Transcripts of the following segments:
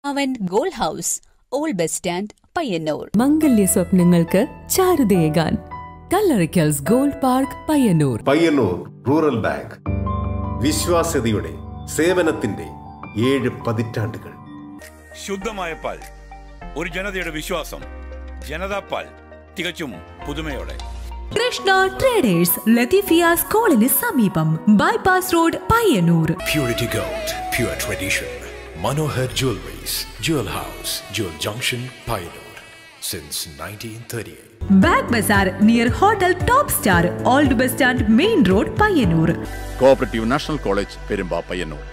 അവൻ gold house old bus stand Payyanur മംഗല്യ സ്വപ്നങ്ങൾക്ക് ചാരുതയേകാൻ Kallarikkals gold park Payyanur Payyanur rural bank വിശ്വാസ്യതയുടെ സേവനത്തിന്റെ ഏഴ് പതിറ്റാണ്ടുകൾ ശുദ്ധമായ പാൽ ഒരു ജനതയുടെ വിശ്വാസം ജനതാ പാൽ തികച്ചും പുതുമയോടെ കൃഷ്ണ ട്രേഡേഴ്സ് ലത്തീഫിയ സ്കൂളിന് സമീപം bypass road Payyanur Purity Gold, pure tradition. Manohar Jewelries, Jewel House, Jewel Junction, Pioneer. Since 1938. Bag bazaar near hotel top star old bus stand main road Payyanur cooperative national college Perumba Payyanur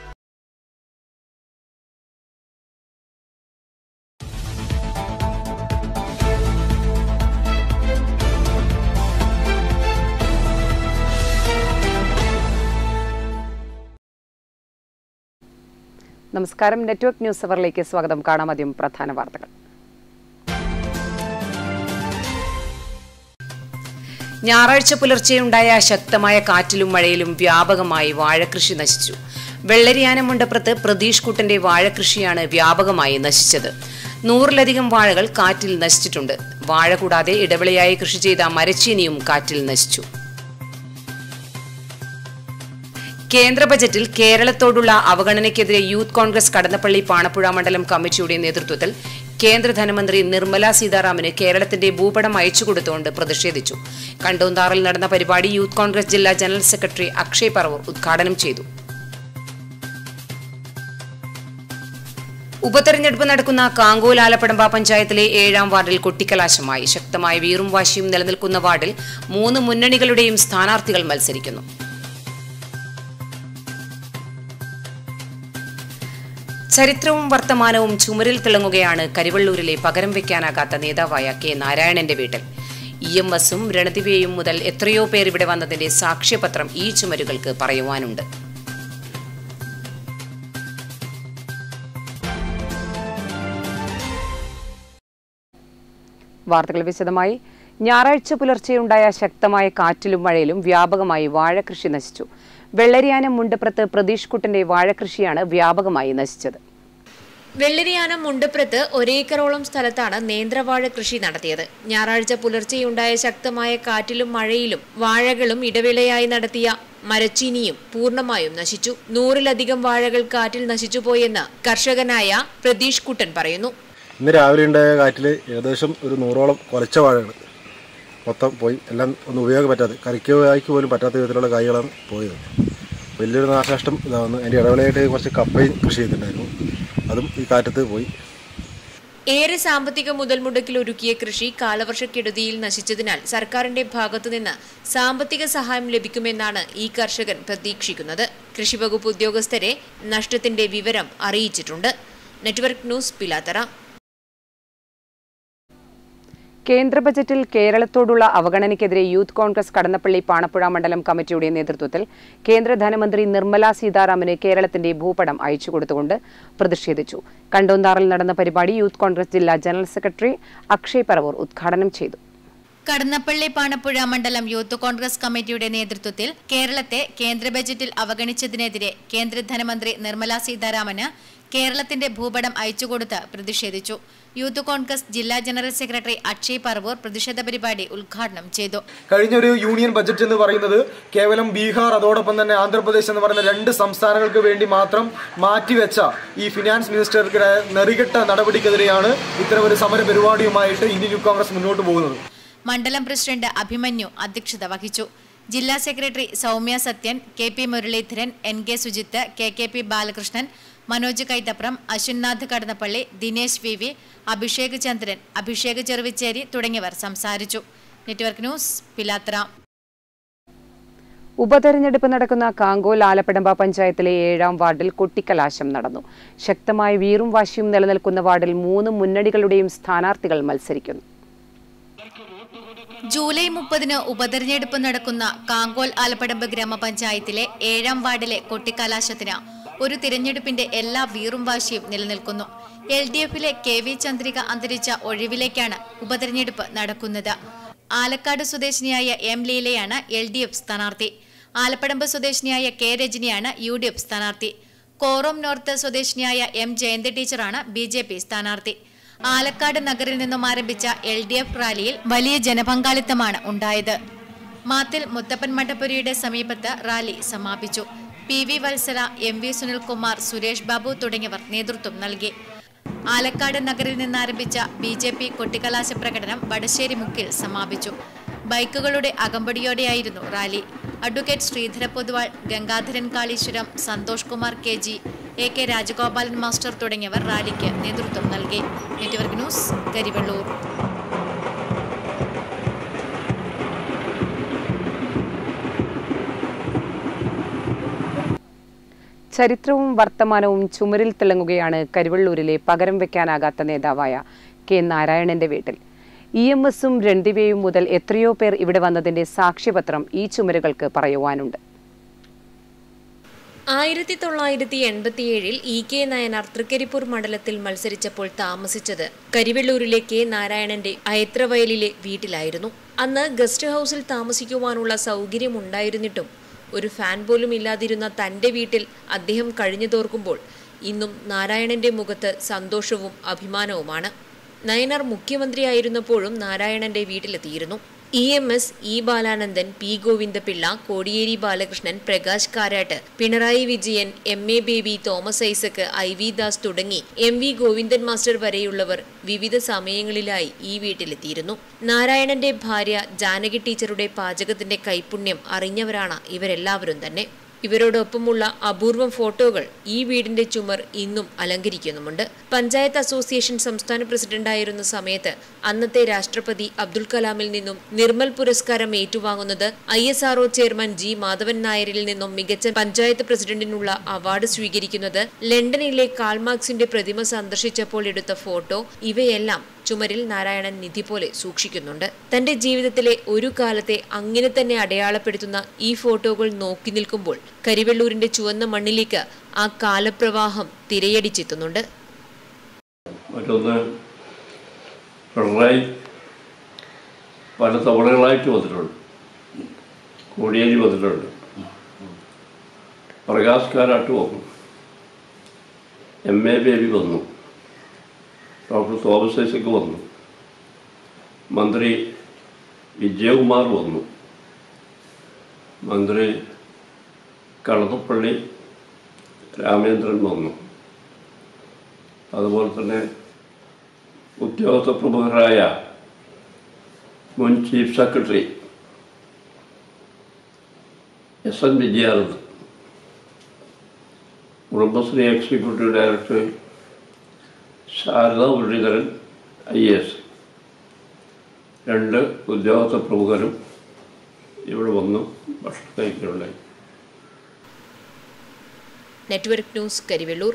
നമസ്കാരം നെറ്റ്വർക്ക് ന്യൂസ് അവറിലേക്ക് സ്വാഗതം കാണാം ആദ്യം പ്രധാന വാർത്തകൾ ഞായറാഴ്ച പുലർച്ചെയുണ്ടായ ശക്തമായ കാറ്റിലും മഴയിലും വ്യാപകമായി വാഴകൃഷി നശിച്ചു വെള്ളരിയാനമുണ്ടപ്പുറത്ത് പ്രതീഷ് കുട്ടന്റെ വാഴകൃഷിയാണ് വ്യാപകമായി നശിച്ചത് നൂറിലധികം വാഴകൾ കാറ്റിൽ നശിച്ചിട്ടുണ്ട് വാഴ കൂടാതെ ഇടവിളയായി കൃഷി ചെയ്ത മരച്ചീനിയും കാറ്റിൽ നശിച്ചു കേന്ദ്ര ബജറ്റിൽ കേരളത്തോടുള്ള അവഗണനയ്ക്കെതിരെ യൂത്ത് കോൺഗ്രസ് കടന്നപ്പള്ളി പാണപ്പുഴ മണ്ഡലം കമ്മിറ്റിയുടെ നേതൃത്വത്തിൽ കേന്ദ്ര ധനമന്ത്രി നിർമ്മല സീതാറാമന് കേരളത്തിന്റെ ഭൂപടം അയച്ചുകൊടുത്തുകൊണ്ട് പ്രതിഷേധിച്ചു കണ്ടോന്താറിൽ നടന്ന പരിപാടി യൂത്ത് കോൺഗ്രസ് ജില്ലാ ജനറൽ സെക്രട്ടറി അക്ഷയ് പറവൂർ ഉദ്ഘാടനം ചെയ്തു ഉപതെരഞ്ഞെടുപ്പ് നടക്കുന്ന കാങ്കോൽ ആലപ്പടമ്പ പഞ്ചായത്തിലെ ഏഴാം വാർഡിൽ കൊട്ടിക്കലാശമായി ശക്തമായ വീറും വാശിയും നിലനിൽക്കുന്ന വാർഡിൽ മൂന്ന് മുന്നണികളുടെയും സ്ഥാനാർത്ഥികൾ മത്സരിക്കുന്നു ചരിത്രവും വർത്തമാനവും ചുമരിൽ തിളങ്ങുകയാണ് കരിവള്ളൂരിലെ പകരം വെക്കാനാകാത്ത നേതാവായ കെ നാരായണന്റെ വീട്ടിൽ ഇ എം എസും രണദിവയും മുതൽ എത്രയോ പേർ ഇവിടെ വന്നതിന്റെ സാക്ഷ്യപത്രം ഈ ചുമരുകൾക്ക് പറയുവാനുണ്ട് വാർത്തകൾ വിശദമായി ഞായറാഴ്ച പുലർച്ചെയുണ്ടായ ശക്തമായ കാറ്റിലും മഴയിലും വ്യാപകമായി വാഴകൃഷി നശിച്ചു വെള്ളരിയാനം മുണ്ടപ്രത്ത് പ്രതീഷ് കുട്ടന്റെ വാഴകൃഷിയാണ് വ്യാപകമായി നശിച്ചത് വെള്ളരിയാനം മുണ്ടപ്രത്ത് ഒരേക്കറോളം സ്ഥലത്താണ് നേന്ത്രവാഴ കൃഷി നടത്തിയത് ഞായറാഴ്ച പുലർച്ചെയുണ്ടായ ശക്തമായ കാറ്റിലും മഴയിലും വാഴകളും ഇടവേളയായി നടത്തിയ മരച്ചീനിയും പൂർണ്ണമായും നശിച്ചു നൂറിലധികം വാഴകൾ കാറ്റിൽ നശിച്ചുപോയെന്ന് കർഷകനായ പ്രതീഷ് കുട്ടൻ പറയുന്നു ഇന്ന് രാവിലെ ഉണ്ടായ കാറ്റിൽ ഏകദേശം ഒരു നൂറോളം കൊലച്ച വാഴകൾ മൊത്തം പോയി എല്ലാം ഒന്നും ഉപയോഗം പറ്റാതെ കറിക്ക് കായ്ക്ക് പോലും പറ്റാത്ത വിധത്തിലുള്ള കായ്കളാണ് പോയത് വലിയൊരു നാശനഷ്ടം ഇതാവുന്നു അതിൻ്റെ ഇടവേളയായിട്ട് കുറച്ച് കപ്പയും കൃഷി ചെയ്തിട്ടുണ്ടായിരുന്നു അതും ഈ കാറ്റത്ത് പോയി ഏറെ സാമ്പത്തിക മുതൽ മുടക്കിൽ ഒരുക്കിയ കൃഷി കാലവർഷക്കെടുതിയിൽ നശിച്ചതിനാൽ സർക്കാരിന്റെ ഭാഗത്തുനിന്ന് സാമ്പത്തിക സഹായം ലഭിക്കുമെന്നാണ് ഈ കർഷകൻ പ്രതീക്ഷിക്കുന്നത് കൃഷിവകുപ്പ് ഉദ്യോഗസ്ഥരെ നഷ്ടത്തിന്റെ വിവരം അറിയിച്ചിട്ടുണ്ട് നെറ്റ്വർക്ക് ന്യൂസ് പിലാത്തറ കേന്ദ്ര ബജറ്റിൽ കേരളത്തോടുള്ള അവഗണനയ്ക്കെതിരെ യൂത്ത് കോൺഗ്രസ് കടന്നപ്പള്ളി പാണപ്പുഴ മണ്ഡലം കമ്മിറ്റിയുടെ നേതൃത്വത്തിൽ കേന്ദ്ര ധനമന്ത്രി നിർമ്മല സീതാരാമന് കേരളത്തിന്റെ ഭൂപടം അയച്ചുകൊടുത്തുകൊണ്ട് പ്രതിഷേധിച്ചു കണ്ടോന്താറിൽ നടന്ന പരിപാടി യൂത്ത് കോൺഗ്രസ് ജില്ലാ ജനറൽ സെക്രട്ടറി അക്ഷയ് പറവൂർ ഉദ്ഘാടനം ചെയ്തു കടന്നപ്പള്ളി പാണപ്പുഴ മണ്ഡലം യൂത്ത് കോൺഗ്രസ് കമ്മിറ്റിയുടെ നേതൃത്വത്തിൽ കേരളത്തെ കേന്ദ്ര ബജറ്റിൽ അവഗണിച്ചതിനെതിരെ കേന്ദ്ര ധനമന്ത്രി നിർമ്മല സീതാരാമന് കേരളത്തിന്റെ ഭൂപടം അയച്ചുകൊടുത്ത് പ്രതിഷേധിച്ചു യൂത്ത് കോൺഗ്രസ് ജില്ലാ ജനറൽ സെക്രട്ടറി അക്ഷയ് പറവൂർ പ്രതിഷേധ പരിപാടി ഉദ്ഘാടനം ചെയ്തു കഴിഞ്ഞൊരു യൂണിയൻ ബജറ്റ് എന്ന് പറയുന്നത് കേവലം ബീഹാർ അതോടൊപ്പം തന്നെ ആന്ധ്രാപ്രദേശ് എന്ന് പറയുന്ന രണ്ട് സംസ്ഥാനങ്ങൾക്ക് വേണ്ടി മാത്രം മാറ്റിവെച്ച ഈ ഫിനാൻസ് മിനിസ്റ്റർക്ക് നെറികെട്ട നടപടിക്കെതിരെയാണ് ഇത്തരം ഒരു സമര പരിപാടിയുമായിട്ട് ഇന്ത്യൻ യൂത്ത് കോൺഗ്രസ് മുന്നോട്ട് പോകുന്നത് മണ്ഡലം പ്രസിഡന്റ് അഭിമന്യു അധ്യക്ഷത വഹിച്ചു ജില്ലാ secretary Soumya Sathyan K P Muralidharan N K Sujith K K P Balakrishnan Manoj Kaithapram Ashwannath Kadannappally Dinesh V V Abhishek Chandran Abhishek Cheruvicheri തുടങ്ങിയവർ സംസാരിച്ചു നെറ്റ്വർക്ക് ന്യൂസ് പിലാത്ര ഉപതെരഞ്ഞെടുപ്പ് നടക്കുന്ന കാങ്കോൽ ആലപ്പടമ്പ പഞ്ചായത്തിലെ ഏഴാം വാർഡിൽ കൊട്ടിക്കലാശം നടന്നു ശക്തമായ വീറും വാശിയും നിലനിൽക്കുന്ന വാർഡിൽ മൂന്ന് മുന്നണികളുടെയും സ്ഥാനാർത്ഥികൾ മത്സരിക്കുന്നു ജൂലൈ മുപ്പതിന് ഉപതെരഞ്ഞെടുപ്പ് നടക്കുന്ന കാങ്കോൽ ആലപ്പടമ്പ് ഗ്രാമപഞ്ചായത്തിലെ ഏഴാം വാർഡിലെ കൊട്ടിക്കലാശത്തിന് ഒരു തിരഞ്ഞെടുപ്പിന്റെ എല്ലാ വീറും വാശിയും നിലനിൽക്കുന്നു എൽ ഡി എഫിലെ കെ വി ചന്ദ്രിക അന്തരിച്ച ഒഴിവിലേക്കാണ് ഉപതെരഞ്ഞെടുപ്പ് നടക്കുന്നത് ആലക്കാട് സ്വദേശിനിയായ എം ലീലയാണ് എൽ ഡി എഫ് സ്ഥാനാർത്ഥി ആലപ്പടമ്പ് സ്വദേശിനിയായ കെ രജനിയാണ് യു ഡി എഫ് സ്ഥാനാർത്ഥി കോറോം നോർത്ത് സ്വദേശിനിയായ എം ജയന്തി ടീച്ചറാണ് ബി ജെ പി സ്ഥാനാർത്ഥി ആലക്കാട് നഗറിൽ നിന്നും ആരംഭിച്ച എൽ ഡി എഫ് റാലിയിൽ വലിയ ജനപങ്കാളിത്തമാണ് ഉണ്ടായത് മാത്തിൽ മുത്തപ്പൻ മഠപുരിയുടെ സമീപത്ത് റാലി സമാപിച്ചു P V Vatsala M V Sunilkumar Suresh Babu തുടങ്ങിയവർ നേതൃത്വം നൽകി ആലക്കാട് നഗറിൽ നിന്നാരംഭിച്ച ബി ജെ പി കൊട്ടിക്കലാശ പ്രകടനം വടശ്ശേരി മുക്കിൽ സമാപിച്ചു ബൈക്കുകളുടെ അകമ്പടിയോടെയായിരുന്നു rally advocate Sreedhara Poduval Gangadharan Kaleeswaram Santhosh Kumar K G A K Rajagopalan master തുടങ്ങിയവർ റാലിക്ക് നേതൃത്വം നൽകി നെറ്റ്വർക്ക് ന്യൂസ് കരിവള്ളൂർ ചരിത്രവും വർത്തമാനവും ചുമരിൽ തിളങ്ങുകയാണ് കരുവള്ളൂരിലെ പകരം വെക്കാനാകാത്ത നേതാവായ കെ നാരായണന്റെ വീട്ടിൽ ഇ എം എസും രൺദിവയും മുതൽ എത്രയോ പേർ ഇവിടെ വന്നതിന്റെ സാക്ഷ്യപത്രം ഈ ചുമരുകൾക്ക് പറയുവാനുണ്ട് ആയിരത്തി തൊള്ളായിരത്തി എൺപത്തിയേഴിൽ ഇ കെ നയനാർ തൃക്കരിപ്പൂർ മണ്ഡലത്തിൽ മത്സരിച്ചപ്പോൾ താമസിച്ചത് കരിവെള്ളൂരിലെ കെ നാരായണന്റെ അയത്രവയലിലെ വീട്ടിലായിരുന്നു അന്ന് ഗസ്റ്റ് ഹൗസിൽ താമസിക്കുവാനുള്ള സൗകര്യമുണ്ടായിരുന്നിട്ടും ഒരു ഫാൻ പോലും ഇല്ലാതിരുന്ന തന്റെ വീട്ടിൽ അദ്ദേഹം കഴിഞ്ഞതോർക്കുമ്പോൾ ഇന്നും നാരായണന്റെ മുഖത്ത് സന്തോഷവും അഭിമാനവുമാണ് നയനാർ മുഖ്യമന്ത്രിയായിരുന്നപ്പോഴും നാരായണന്റെ വീട്ടിലെത്തിയിരുന്നു E M S E Balanandan P Govindapillai Kodiyeri Balakrishnan Prakash Karat Pinarayi Vijayan M A Baby Thomas Isaac I V Das തുടങ്ങി എം വി ഗോവിന്ദൻ മാസ്റ്റർ വരെയുള്ളവർ വിവിധ സമയങ്ങളിലായി ഈ വീട്ടിലെത്തിയിരുന്നു നാരായണന്റെ ഭാര്യ ജാനകി ടീച്ചറുടെ പാചകത്തിന്റെ കൈപുണ്യം അറിഞ്ഞവരാണ് ഇവരെല്ലാവരും തന്നെ ഇവരോടൊപ്പമുള്ള അപൂർവം ഫോട്ടോകൾ ഈ വീടിന്റെ ചുമർ ഇന്നും അലങ്കരിക്കുന്നുമുണ്ട് പഞ്ചായത്ത് അസോസിയേഷൻ സംസ്ഥാന പ്രസിഡന്റായിരുന്ന സമയത്ത് അന്നത്തെ രാഷ്ട്രപതി അബ്ദുൽ കലാമിൽ നിന്നും നിർമ്മൽ പുരസ്കാരം ഏറ്റുവാങ്ങുന്നത് I S R O chairman G Madhavan നായരിൽ നിന്നും മികച്ച പഞ്ചായത്ത് പ്രസിഡന്റിനുള്ള അവാർഡ് സ്വീകരിക്കുന്നത് ലണ്ടനിലെ കാൾമാർക്സിന്റെ പ്രതിമ സന്ദർശിച്ചപ്പോൾ എടുത്ത ഫോട്ടോ ഇവയെല്ലാം ചുമരിൽ നാരായണൻ നിധി പോലെ സൂക്ഷിക്കുന്നുണ്ട് തന്റെ ജീവിതത്തിലെ ഒരു കാലത്തെ അങ്ങനെ തന്നെ അടയാളപ്പെടുത്തുന്ന ഈ ഫോട്ടോകൾ നോക്കി നിൽക്കുമ്പോൾ കരിവെള്ളൂരിന്റെ ചുവന്ന മണ്ണിലേക്ക് ആ കാലപ്രവാഹം തിരയടിച്ചെത്തുന്നുണ്ട് മറ്റൊന്ന് പിണറായി പല തവണകളായിട്ട് വന്നിട്ടുണ്ട് കോടിയേരി വന്നിട്ടുണ്ട് പ്രകാശ് കാരാട്ട് വന്നു എം എ ബേബി വന്നു ഡോക്ടർ തോമസ് ഐസക് വന്നു മന്ത്രി വിജയകുമാർ വന്നു മന്ത്രി കടന്നപ്പള്ളി രാമേന്ദ്രൻ വന്നു അതുപോലെ തന്നെ ഉദ്യോഗസ്ഥ പ്രമുഖരായ മുൻ chief secretary S N Vijayanand Kudumbashree executive director Sarada Muralidharan I S രണ്ട് ഉദ്യോഗസ്ഥ പ്രമുഖരും ഇവിടെ വന്നു ഭക്ഷണം കഴിക്കുന്നുണ്ടായി network news Karivellur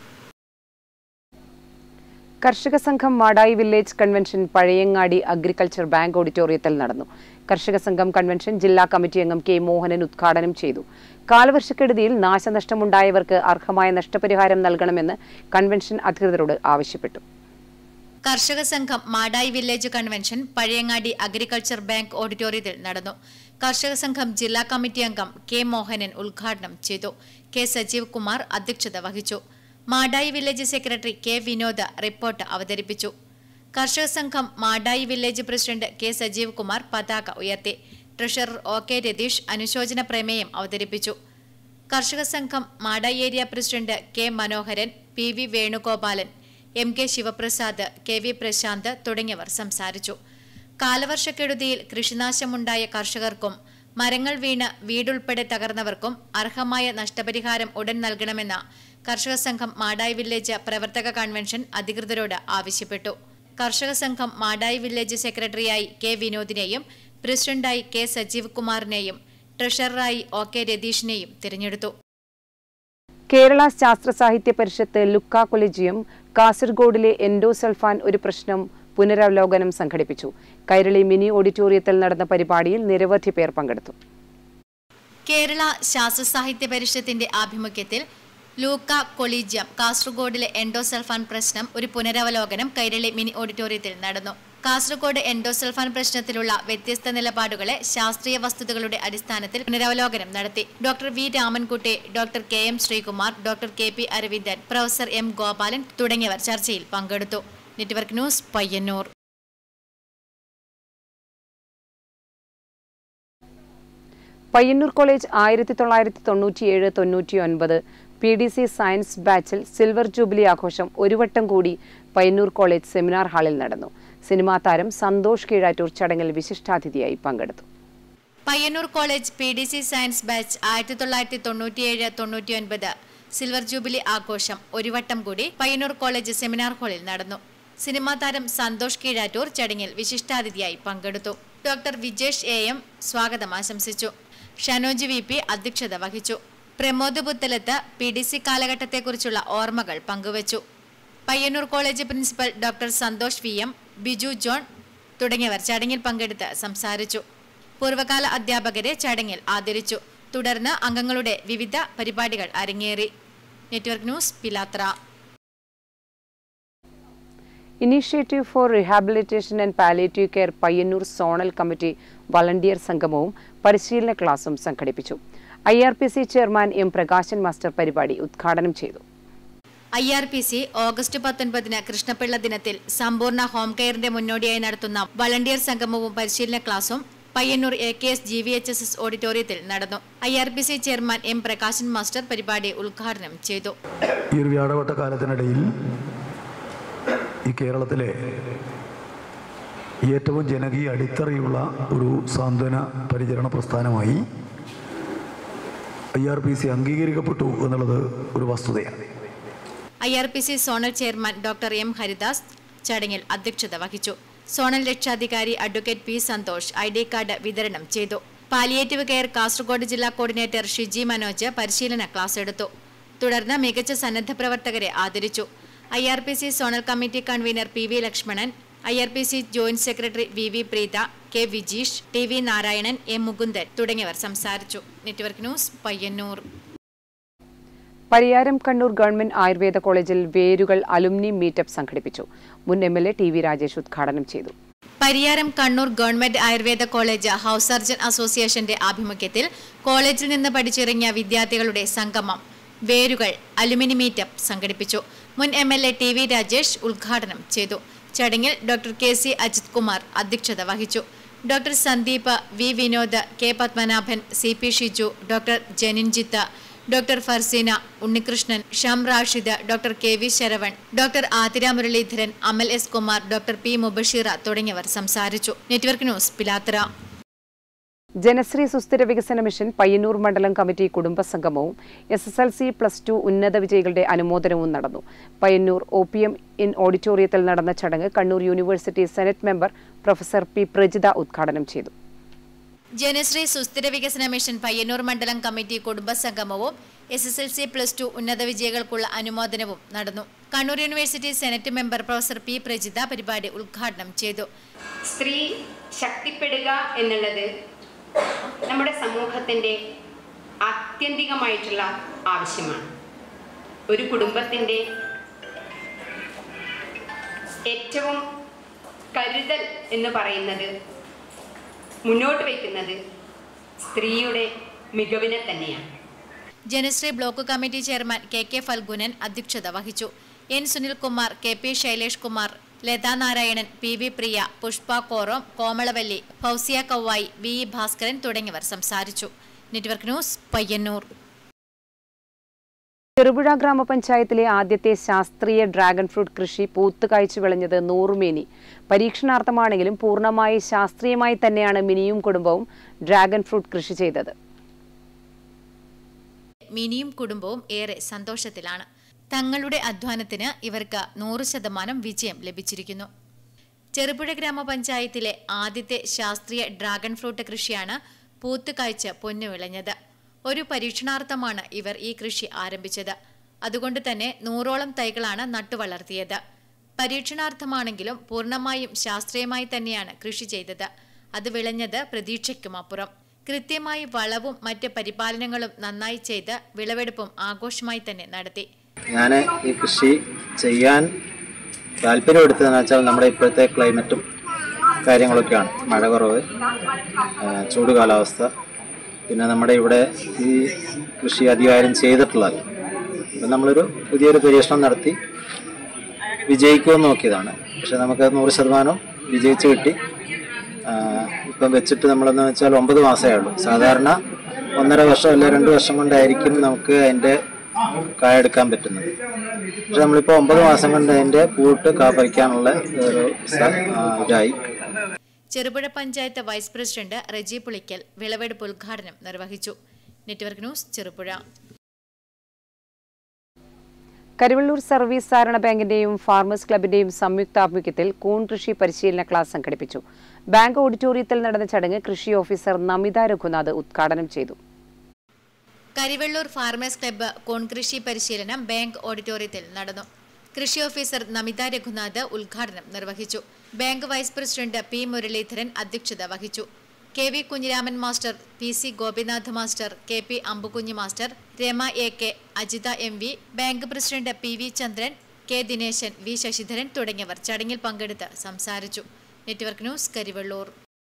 Karshaka Sangham Madayi village convention Pazhayangadi agriculture bank ഓഡിറ്റോറിയത്തിൽ നടന്നു കർഷക സംഘം കൺവെൻഷൻ ജില്ലാ കമ്മിറ്റി അംഗം കെ മോഹനൻ ഉദ്ഘാടനം ചെയ്തു കാലവർഷക്കെടുതിയിൽ നാശനഷ്ടമുണ്ടായവർക്ക് അർഹമായ നഷ്ടപരിഹാരം നൽകണമെന്ന് കൺവെൻഷൻ അധികൃതരോട് ആവശ്യപ്പെട്ടു Karshaka Sangham Madayi village convention Pazhayangadi agriculture bank ഓഡിറ്റോറിയത്തിൽ നടന്നു കർഷക സംഘം ജില്ലാ കമ്മിറ്റി അംഗം കെ മോഹനൻ ഉദ്ഘാടനം ചെയ്തു കെ സജീവ് കുമാർ അധ്യക്ഷത വഹിച്ചു Madayi village secretary K Vinod report അവതരിപ്പിച്ചു Karshaka Sangham Madayi village president K Sajeev Kumar പതാക ഉയർത്തി ട്രഷറർ ഒ കെ രതീഷ് അനുശോചന പ്രമേയം അവതരിപ്പിച്ചു Karshaka Sangham Madayi area president K Manoharan P V Venugopalan M K Sivaprasad K V Prashanth തുടങ്ങിയവർ സംസാരിച്ചു കാലവർഷക്കെടുതിയിൽ കൃഷിനാശമുണ്ടായ കർഷകർക്കും മരങ്ങൾ വീണ് വീടുൾപ്പെടെ തകർന്നവർക്കും അർഹമായ നഷ്ടപരിഹാരം ഉടൻ നൽകണമെന്ന് കർഷക സംഘം മാടായി വില്ലേജ് പ്രവർത്തക കൺവെൻഷൻ അധികൃതരോട് ആവശ്യപ്പെട്ടു കർഷക സംഘം മാടായി വില്ലേജ് സെക്രട്ടറിയായി കെ വിനോദിനെയും പ്രസിഡന്റായി കെ സജീവ് കുമാറിനെയും ട്രഷററായി ഒ കെ രതീഷിനെയും തിരഞ്ഞെടുത്തു കേരള ശാസ്ത്ര സാഹിത്യ പരിഷത്ത് ലുക്ക കൊളീജിയം കാസർഗോഡിലെ എൻഡോസൾഫാൻ ഒരു പ്രശ്നം പുനരവലോകനം സംഘടിപ്പിച്ചു കൈരളി മിനി ഓഡിറ്റോറിയത്തിൽ നടന്ന പരിപാടിയിൽ നിരവധി പേർ പങ്കെടുത്തു കേരള ശാസ്ത്ര സാഹിത്യ പരിഷത്തിന്റെ ആഭിമുഖ്യത്തിൽ ലൂക്ക കൊളീജിയം കാസർഗോഡിലെ എൻഡോസൾഫാൻ പ്രശ്നം ഒരു പുനരവലോകനം കൈരളി മിനി ഓഡിറ്റോറിയത്തിൽ നടന്നു കാസർഗോഡ് എൻഡോസൾഫാൻ പ്രശ്നത്തിലുള്ള വ്യത്യസ്ത നിലപാടുകളെ ശാസ്ത്രീയ വസ്തുതകളുടെ അടിസ്ഥാനത്തിൽ പുനരവലോകനം നടത്തി doctor V Ramankutty doctor K M Sreekumar doctor K P Aravindan professor M Gopalan തുടങ്ങിയവർ ചർച്ചയിൽ പങ്കെടുത്തു network news Payyanur Payyanur college ആയിരത്തി തൊള്ളായിരത്തി തൊണ്ണൂറ്റിയേഴ് തൊണ്ണൂറ്റി ഒൻപത് പി ഡി സി സയൻസ് ബാച്ചിൽ സിൽവർ ജൂബിലി ആഘോഷം ഒരു വട്ടം കൂടി പയ്യന്നൂർ കോളേജ് സെമിനാർ ഹാളിൽ നടന്നു സിനിമാ താരം സന്തോഷ് കീഴാറ്റൂർ ചടങ്ങിൽ വിശിഷ്ടാതിഥിയായി പങ്കെടുത്തു Payyanur college P D C science batch ആയിരത്തി തൊള്ളായിരത്തി തൊണ്ണൂറ്റിയേഴ് തൊണ്ണൂറ്റിയൊൻപത് സിൽവർ ജൂബിലി ആഘോഷം ഒരു വട്ടം കൂടി പയ്യന്നൂർ കോളേജ് സെമിനാർ ഹാളിൽ നടന്നു സിനിമാ താരം സന്തോഷ് കീഴാറ്റൂർ ചടങ്ങിൽ വിശിഷ്ടാതിഥിയായി പങ്കെടുത്തു ഡോക്ടർ വിജേഷ് എ എം സ്വാഗതം ആശംസിച്ചു ഷനോജ് വി പി അധ്യക്ഷത വഹിച്ചു Pramod Puthalath P D C കാലഘട്ടത്തെക്കുറിച്ചുള്ള ഓർമ്മകൾ പങ്കുവച്ചു Payyanur college principal doctor Santhosh V M Biju John തുടങ്ങിയവർ ചടങ്ങിൽ പങ്കെടുത്ത് സംസാരിച്ചു പൂർവ്വകാല അധ്യാപകരെ ചടങ്ങിൽ ആദരിച്ചു തുടർന്ന് അംഗങ്ങളുടെ വിവിധ പരിപാടികൾ അരങ്ങേറി network news Pilathra initiative for rehabilitation and palliative care Payyanur zonal committee volunteer സംഗമവും പരിശീലന ക്ലാസും സംഘടിപ്പിച്ചു I R P C chairman M Prakashan master പരിപാടി ഉദ്ഘാടനം ചെയ്തു I R P C August പത്തൊൻപതിന് കൃഷ്ണപിള്ള ദിനത്തിൽ സമ്പൂർണ്ണ ഹോം കെയറിന്റെ മുന്നോടിയായി നടത്തുന്ന വളണ്ടിയർ സംഗമവും പരിശീലന ക്ലാസും Payyanur A K S G V H S S ഓഡിറ്റോറിയത്തിൽ നടന്നു I R P C chairman M Prakashan master പരിപാടി ഉദ്ഘാടനം ചെയ്തു ഈ ഒരു വ്യാഴവട്ട കാലത്തിനിടയിൽ ഈ കേരളത്തിലെ ഏറ്റവും ജനകീയ അടിത്തറയുള്ള ഒരു സാന്ത്വന പരിചരണ പ്രസ്ഥാനമായി ഐ ആർ പി സി അംഗീകരിക്കപ്പെട്ടു എന്നുള്ളത് ഒരു വസ്തുതയാണ് I R P C zonal chairman doctor M Haridas ചടങ്ങിൽ അധ്യക്ഷത വഹിച്ചു സോണൽ രക്ഷാധികാരി advocate P Santhosh I D card വിതരണം ചെയ്തു പാലിയേറ്റീവ് കെയർ കാസർഗോഡ് ജില്ലാ കോർഡിനേറ്റർ ഷിജി മനോജ് പരിശീലന ക്ലാസ് എടുത്തു തുടർന്ന് മികച്ച സന്നദ്ധ പ്രവർത്തകരെ ആദരിച്ചു I R P C zonal committee convener P V Lakshmanan I R P C joint secretary V V Preetha K Vijeesh T V Narayanan M Mukundan തുടങ്ങിയവർ സംസാരിച്ചു network news Payyanur Pariyaram Kannur government Ayurveda കോളേജിൽ വേരുകൾ അലുമിനി മീറ്റപ്പ് സംഘടിപ്പിച്ചു മുൻ M L A T V Rajesh ഉദ്ഘാടനം ചെയ്തു Pariyaram Kannur government Ayurveda college house surgeon അസോസിയേഷന്റെ ആഭിമുഖ്യത്തിൽ കോളേജിൽ നിന്ന് പഠിച്ചിറങ്ങിയ വിദ്യാർത്ഥികളുടെ സംഗമം വേരുകൾ അലുമിനി മീറ്റപ്പ് സംഘടിപ്പിച്ചു മുൻ M L A T V Rajesh ഉദ്ഘാടനം ചെയ്തു ചടങ്ങിൽ doctor K C Ajith Kumar അധ്യക്ഷത വഹിച്ചു doctor Sandeep V Vinod K Padmanabhan C P Shiju doctor Janinjith doctor Farseena Unnikrishnan Sham Rashid doctor K V Saravan doctor Athira Muralidharan Amal S Kumar doctor P Mubasheera തുടങ്ങിയവർ സംസാരിച്ചു നെറ്റ്വർക്ക് ന്യൂസ് പിലാത്ര ജനശ്രീ സുസ്ഥിര വികസന മിഷൻ പയ്യന്നൂർ മണ്ഡലം കമ്മിറ്റി കുടുംബസംഗമവും S S L C plus two ഉന്നത വിജയികളുടെ അനുമോദനവും നടന്നു Payyanur O P M inn ഓഡിറ്റോറിയത്തിൽ നടന്ന ചടങ്ങ് Kannur university senate member professor P Prajitha ഉദ്ഘാടനം ചെയ്തു ജനശ്രീ സുസ്ഥിര വികസന മിഷൻ പയ്യന്നൂർ മണ്ഡലം കമ്മിറ്റി കുടുംബസംഗമവും S S L C plus two ഉന്നത വിജയികൾക്കുള്ള അനുമോദനവും നടന്നു Kannur university senate member professor P Prajitha പരിപാടി ഉദ്ഘാടനം ചെയ്തു സ്ത്രീ ശക്തിപ്പെടുക എന്നുള്ളത് നമ്മുടെ സമൂഹത്തിൻ്റെ ആത്യന്തികമായിട്ടുള്ള ആവശ്യമാണ് ഒരു കുടുംബത്തിൻ്റെ ഏറ്റവും കരുതൽ എന്ന് പറയുന്നത് മുന്നോട്ട് വയ്ക്കുന്നത് സ്ത്രീയുടെ മികവിനെ തന്നെയാണ് Janashree block committee chairman K K Phalgunan അധ്യക്ഷത വഹിച്ചു N Sunilkumar K P Shailesh Kumar Latha Narayanan P V Priya Pushpa Korom Komalavalli Fousiya Kauvayi V E Bhaskaran തുടങ്ങിയവർ സംസാരിച്ചു നെറ്റ്വർക്ക് ന്യൂസ് പയ്യന്നൂർ ചെറുപുഴ ഗ്രാമപഞ്ചായത്തിലെ ആദ്യത്തെ ശാസ്ത്രീയ ഡ്രാഗൺ ഫ്രൂട്ട് കൃഷി പൂത്തുകാഴ്ച വിളഞ്ഞത് നൂറുമേനി പരീക്ഷണാർത്ഥമാണെങ്കിലും പൂർണ്ണമായി ശാസ്ത്രീയമായി തന്നെയാണ് മിനിയും കുടുംബവും ഡ്രാഗൺ ഫ്രൂട്ട് കൃഷി ചെയ്തത് മിനിയും കുടുംബവും ഏറെ സന്തോഷത്തിലാണ് തങ്ങളുടെ അധ്വാനത്തിന് ഇവർക്ക് നൂറ് ശതമാനം വിജയം ലഭിച്ചിരിക്കുന്നു ചെറുപുഴ ഗ്രാമപഞ്ചായത്തിലെ ആദ്യത്തെ ശാസ്ത്രീയ ഡ്രാഗൺ ഫ്രൂട്ട് കൃഷിയാണ് പൂത്തുകാഴ്ച പൊന്നുവിളഞ്ഞത് ഒരു പരീക്ഷണാർത്ഥമാണ് ഇവർ ഈ കൃഷി ആരംഭിച്ചത് അതുകൊണ്ട് തന്നെ നൂറോളം തൈകളാണ് നട്ടുവളർത്തിയത് പരീക്ഷണാർത്ഥമാണെങ്കിലും പൂർണ്ണമായും ശാസ്ത്രീയമായി തന്നെയാണ് കൃഷി ചെയ്തത് അത് വിളഞ്ഞത് പ്രതീക്ഷയ്ക്കുമപ്പുറം കൃത്യമായി വളവും മറ്റ് പരിപാലനങ്ങളും നന്നായി ചെയ്ത് വിളവെടുപ്പും ആഘോഷമായി തന്നെ നടത്തി ഞാൻ ഈ കൃഷി ചെയ്യാൻ താല്പര്യമെടുത്തതെന്ന് വെച്ചാൽ നമ്മുടെ ഇപ്പോഴത്തെ ക്ലൈമറ്റും കാര്യങ്ങളൊക്കെയാണ് മഴ കുറവ് ആ, ചൂട് കാലാവസ്ഥ പിന്നെ നമ്മുടെ ഇവിടെ ഈ കൃഷി അധികാരം ചെയ്തിട്ടുള്ളത് അപ്പം നമ്മളൊരു പുതിയൊരു പരീക്ഷണം നടത്തി വിജയിക്കുമെന്ന് നോക്കിയതാണ് പക്ഷെ നമുക്ക് നൂറ് ശതമാനം വിജയിച്ച് കിട്ടി ആ, ഇപ്പം വെച്ചിട്ട് നമ്മളെന്ന് വെച്ചാൽ ഒമ്പത് മാസമേ ഉള്ളൂ സാധാരണ ഒന്നര വർഷം അല്ലെ രണ്ട് വർഷം കൊണ്ടായിരിക്കും നമുക്ക് അതിൻ്റെ കായെടുക്കാൻ പറ്റുന്നത് പക്ഷെ നമ്മളിപ്പോൾ ഒമ്പത് മാസം കൊണ്ട് അതിൻ്റെ പൂട്ട് കാ പറിക്കാനുള്ള ഒരു സ- ആ, ഇതായി ചെറുപുഴ പഞ്ചായത്ത് വൈസ് പ്രസിഡന്റ് റെജി പുളിക്കൽ വിളവെടുപ്പ് ഉദ്ഘാടനം നിർവഹിച്ചു network news Cherupuzha Karuvallur service സഹകരണ ബാങ്കിന്റെയും ഫാർമേഴ്സ് ക്ലബിന്റെയും സംയുക്താഭിമുഖ്യത്തിൽ കൂൺ കൃഷി പരിശീലന ക്ലാസ് സംഘടിപ്പിച്ചു ബാങ്ക് ഓഡിറ്റോറിയത്തിൽ നടന്ന ചടങ്ങ് കൃഷി ഓഫീസർ നമിത രഘുനാഥ് ഉദ്ഘാടനം ചെയ്തു കരിവെള്ളൂർ ഫാർമേഴ്സ് ക്ലബ്ബ് കോൺകൃഷി പരിശീലനം ബാങ്ക് ഓഡിറ്റോറിയത്തിൽ നടന്നു കൃഷി ഓഫീസർ നമിത രഘുനാഥ് ഉദ്ഘാടനം നിർവഹിച്ചു bank vice president P Muralidharan അധ്യക്ഷത വഹിച്ചു K V Kunhiraman master P C Gopinath master K P Ambukunhu master Rama A K Ajitha M V bank president P V Chandran K Dineshan V Sasidharan തുടങ്ങിയവർ ചടങ്ങിൽ പങ്കെടുത്ത് സംസാരിച്ചു നെറ്റ്വർക്ക് ന്യൂസ് കരിവെള്ളൂർ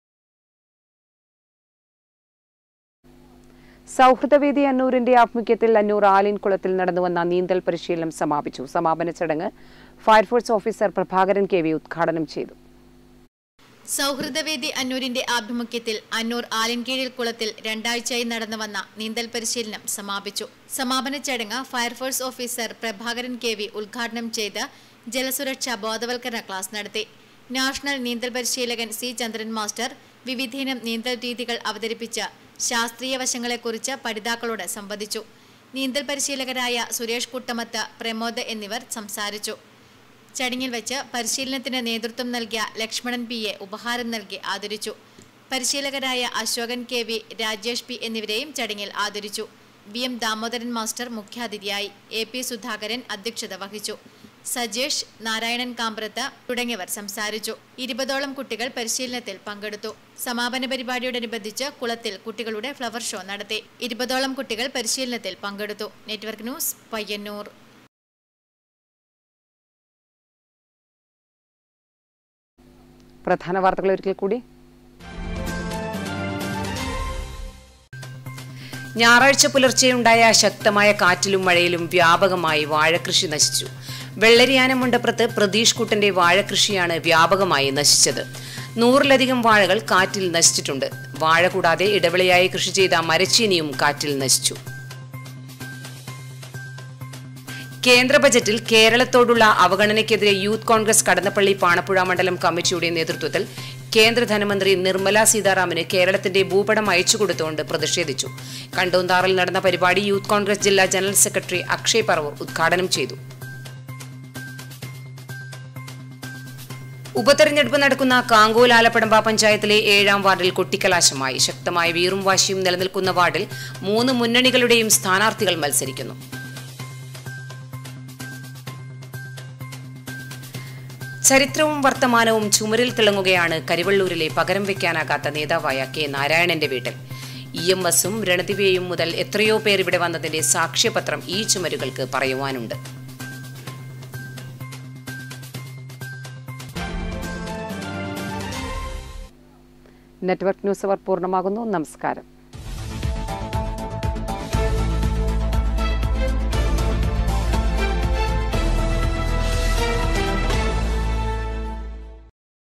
സൗഹൃദവേദി അന്നൂരിന്റെ ആഭിമുഖ്യത്തിൽ അന്നൂർ ആലിൻകുളത്തിൽ നടന്നുവന്ന നീന്തൽ പരിശീലനം സമാപിച്ചു സമാപന ചടങ്ങ് fire force officer Prabhakaran K V ഉദ്ഘാടനം ചെയ്തു സൗഹൃദവേദി അന്നൂരിന്റെ ആഭിമുഖ്യത്തിൽ അന്നൂർ ആലിൻകീഴിൽ കുളത്തിൽ രണ്ടാഴ്ചയായി നടന്നു വന്ന നീന്തൽ പരിശീലനം സമാപിച്ചു സമാപന ചടങ്ങ് fire force officer Prabhakaran K V ഉദ്ഘാടനം ചെയ്ത് ജലസുരക്ഷാ ബോധവൽക്കരണ ക്ലാസ് നടത്തി നാഷണൽ നീന്തൽ പരിശീലകൻ സി ചന്ദ്രൻ മാസ്റ്റർ വിവിധയിനം നീന്തൽ രീതികൾ അവതരിപ്പിച്ച ശാസ്ത്രീയ വശങ്ങളെക്കുറിച്ച് പഠിതാക്കളോട് സംവദിച്ചു നീന്തൽ പരിശീലകരായ സുരേഷ് കുട്ടമത്ത് പ്രമോദ് എന്നിവർ സംസാരിച്ചു ചടങ്ങിൽ വെച്ച് പരിശീലനത്തിന് നേതൃത്വം നൽകിയ ലക്ഷ്മണൻ പി എ ഉപഹാരം നൽകി ആദരിച്ചു പരിശീലകരായ Ashokan K V Rajesh P എന്നിവരെയും ചടങ്ങിൽ ആദരിച്ചു വി എം ദാമോദരൻ മാസ്റ്റർ മുഖ്യാതിഥിയായി എ പി സുധാകരൻ അധ്യക്ഷത വഹിച്ചു സജേഷ് നാരായണൻ കാമ്പ്രത്ത് തുടങ്ങിയവർ സംസാരിച്ചു ഇരുപതോളം കുട്ടികൾ പരിശീലനത്തിൽ പങ്കെടുത്തു സമാപന പരിപാടിയോടനുബന്ധിച്ച് കുളത്തിൽ കുട്ടികളുടെ ഫ്ലവർ ഷോ നടത്തി ഇരുപതോളം കുട്ടികൾ പരിശീലനത്തിൽ പങ്കെടുത്തു നെറ്റ്വർക്ക് ന്യൂസ് പയ്യന്നൂർ പ്രധാന വാർത്തകൾ ഒരിക്കൽ കൂടി ഞായറാഴ്ച പുലർച്ചെയുണ്ടായ ശക്തമായ കാറ്റിലും മഴയിലും വ്യാപകമായി വാഴകൃഷി നശിച്ചു വെള്ളരിയാന മുണ്ടപ്പുറത്ത് പ്രതീഷ് കുട്ടന്റെ വാഴകൃഷിയാണ് വ്യാപകമായി നശിച്ചത് നൂറിലധികം വാഴകൾ കാറ്റിൽ നശിച്ചിട്ടുണ്ട് വാഴ കൂടാതെ ഇടവിളയായി കൃഷി ചെയ്ത മരച്ചീനിയും കാറ്റിൽ നശിച്ചു കേന്ദ്ര ബജറ്റിൽ കേരളത്തോടുള്ള അവഗണനയ്ക്കെതിരെ യൂത്ത് കോൺഗ്രസ് കടന്നപ്പള്ളി പാണപ്പുഴ മണ്ഡലം കമ്മിറ്റിയുടെ നേതൃത്വത്തിൽ കേന്ദ്ര ധനമന്ത്രി നിർമ്മല സീതാറാമന് കേരളത്തിന്റെ ഭൂപടം അയച്ചുകൊടുത്തുകൊണ്ട് പ്രതിഷേധിച്ചു കണ്ടോന്താറിൽ നടന്ന പരിപാടി യൂത്ത് കോൺഗ്രസ് ജില്ലാ ജനറൽ സെക്രട്ടറി അക്ഷയ് പറവൂർ ഉദ്ഘാടനം ചെയ്തു ഉപതെരഞ്ഞെടുപ്പ് നടക്കുന്ന കാങ്കോൽ ആലപ്പടമ്പ പഞ്ചായത്തിലെ ഏഴാം വാർഡിൽ കൊട്ടിക്കലാശമായി ശക്തമായ വീറും വാശിയും നിലനിൽക്കുന്ന വാർഡിൽ മൂന്ന് മുന്നണികളുടെയും സ്ഥാനാർത്ഥികൾ മത്സരിക്കുന്നു ചരിത്രവും വർത്തമാനവും ചുമരിൽ തിളങ്ങുകയാണ് കരിവള്ളൂരിലെ പകരം വെക്കാനാകാത്ത നേതാവായ കെ നാരായണന്റെ വീട്ടിൽ ഇ എം എസും രണദിവയും മുതൽ എത്രയോ പേർ ഇവിടെ വന്നതിന്റെ സാക്ഷ്യപത്രം ഈ ചുമരുകൾക്ക് പറയുവാനുണ്ട് നെറ്റ്വർക്ക് ന്യൂസ് അവർ പൂർണ്ണമാകുന്നു നമസ്കാരം